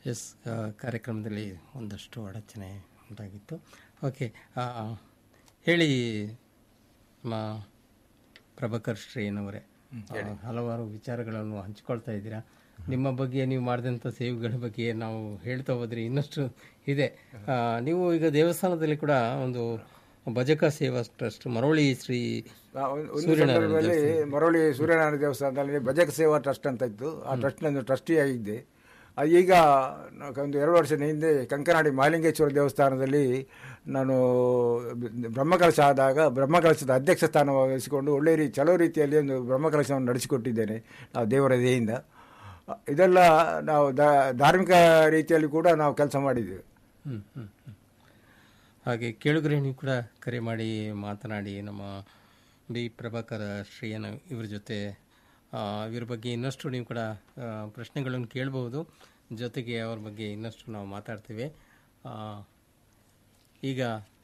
S ಕಾರ್ಯಕ್ರಮದಲ್ಲಿ ಒಂದಷ್ಟು ಅಡಚಣೆ ಉಂಟಾಗಿತ್ತು ಓಕೆ ಹೇಳಿ ನಮ್ಮ ಪ್ರಭಾಕರ್ ಶ್ರೀನವರೇ ಆ, ಹಲವಾರು ವಿಚಾರಗಳನ್ನು ಹಂಚಿಕೊಳ್ತಾ ಇದ್ದೀರಾ ನಿಮ್ಮ ಬಗ್ಗೆ ನೀವು ಮಾಡಿದಂಥ ಸೇವೆಗಳ ಬಗ್ಗೆ ನಾವು ಹೇಳ್ತಾ ಹೋದ್ರೆ ಇನ್ನಷ್ಟು ಇದೆ ಆ, ನೀವು ಈಗ ದೇವಸ್ಥಾನದಲ್ಲಿ ಕೂಡ ಒಂದು ಭಜಕ ಸೇವಾ ಟ್ರಸ್ಟ್ ಮರವಳಿ ಶ್ರೀ ಆ, ಒಂದು- ಒಂದು ಸಂದರ್ಭದಲ್ಲಿ ಮರಳಿ ಸೂರ್ಯನಾರಾಯಣ ದೇವಸ್ಥಾನದಲ್ಲಿ ಭಜಕ ಸೇವಾ ಟ್ರಸ್ಟ್ ಅಂತ ಇತ್ತು ಆ ಟ್ರಸ್ಟ್ನ ಟ್ರಸ್ಟಿ ಆಗಿದ್ದೆ ಆ, ಈಗ ನಾ- ಒಂದು ಎರಡು ವರ್ಷದ ಹಿಂದೆ ಕಂಕನಾಡಿ ಮಾಲಿಂಗೇಶ್ವರ ದೇವಸ್ಥಾನದಲ್ಲಿ ನಾನು ಬ್ರಹ್ಮಕಲಶ ಆದಾಗ ಬ್ರಹ್ಮಕಲಶದ ಅಧ್ಯಕ್ಷ ಸ್ಥಾನ ವಹಿಸಿಕೊಂಡು ಒಳ್ಳೆ ರೀ ಚಲೋ ರೀತಿಯಲ್ಲಿ ಒಂದು ಬ್ರಹ್ಮಕಲಶವನ್ನು ನಡೆಸಿಕೊಟ್ಟಿದ್ದೇನೆ ನಾವು ದೇವರ ದಯೆಯಿಂದ ಆ, ಇದೆಲ್ಲ ನಾವು ಧಾ- ಧಾರ್ಮಿಕ ರೀತಿಯಲ್ಲಿ ಕೂಡ ನಾವು ಕೆಲಸ ಮಾಡಿದ್ದೇವೆ ಹ್ಮ್, ಹ್ಮ್, ಹ್ಮ್. ಹಾಗೆ ಕೇಳುಗರೇಣಿ ಕೂಡ ಕರೆ ಮಾಡಿ ಮಾತನಾಡಿ ನಮ್ಮ ಬಿ ಪ್ರಭಾಕರ ಶ್ರೀಯನ ಇವ್ರ ಜೊತೆ ಆ, ಇವ್ರ ಬಗ್ಗೆ ಇನ್ನಷ್ಟು ನೀವು ಕೂಡ ಆ, ಪ್ರಶ್ನೆಗಳನ್ನು ಕೇಳಬಹುದು ಜೊತೆಗೆ ಅವ್ರ ಬಗ್ಗೆ ಇನ್ನಷ್ಟು ನಾವು ಮಾತಾಡ್ತೀವಿ ಆ, ಈಗ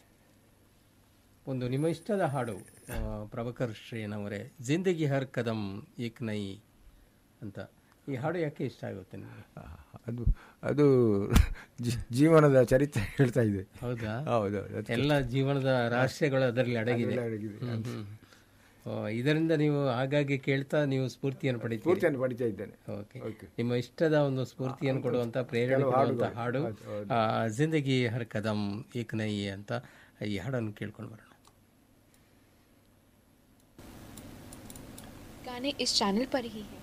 ಒಂದು ನಿಮ್ಮ ಇಷ್ಟದ ಹಾಡು ಆ, ಪ್ರಭಾಕರ್ ಶ್ರೀಯನವರೇ ಜಿಂದಗಿ ಹರ್ ಕದಂ ಏಕ್ ನೈ ಅಂತ ಈ ಹಾಡು ಯಾಕೆ ಇಷ್ಟ ಆಗುತ್ತೆ ನಿಮಗೆ ಅದು ಅದು ಜೀ- ಜೀವನದ ಚರಿತ್ರೆ ಹೇಳ್ತಾ ಇದೆ ಹೌದಾ ಹೌದು ಅದು ಎಲ್ಲ ಜೀವನದ ರಹಸ್ಯಗಳು ಅದರಲ್ಲಿ ಅಡಗಿದೆ ಅಡಗಿದೆ. ಹ್ಮ್, ಹ್ಮ್. ಓ, ಇದರಿಂದ ನೀವು ಆಗಾಗ್ಗೆ ಕೇಳ್ತಾ ನೀವು ಸ್ಫೂರ್ತಿಯನ್ನು ಪಡಿತೀರಿ ಪೂರ್ತಿಯನ್ನು ಪಡಿತಾ ಇದ್ದೇನೆ ಓಕೆ ನಿಮ್ಮ ಇಷ್ಟದ ಒಂದು ಸ್ಫೂರ್ತಿಯನ್ನು ಕೊಡುವಂತ ಪ್ರೇರಣೆ ಕೊಡುವಂತ ಹಾಡು ಆ, ಜಿಂದಗಿ ಹರ್ ಕದಂ ಏಕ್ ನೈ ಅಂತ ಈ ಹಾಡನ್ನು ಕೇಳ್ಕೊಂಡು ಬರೋಣ गाने इस चैनल पर ही हैं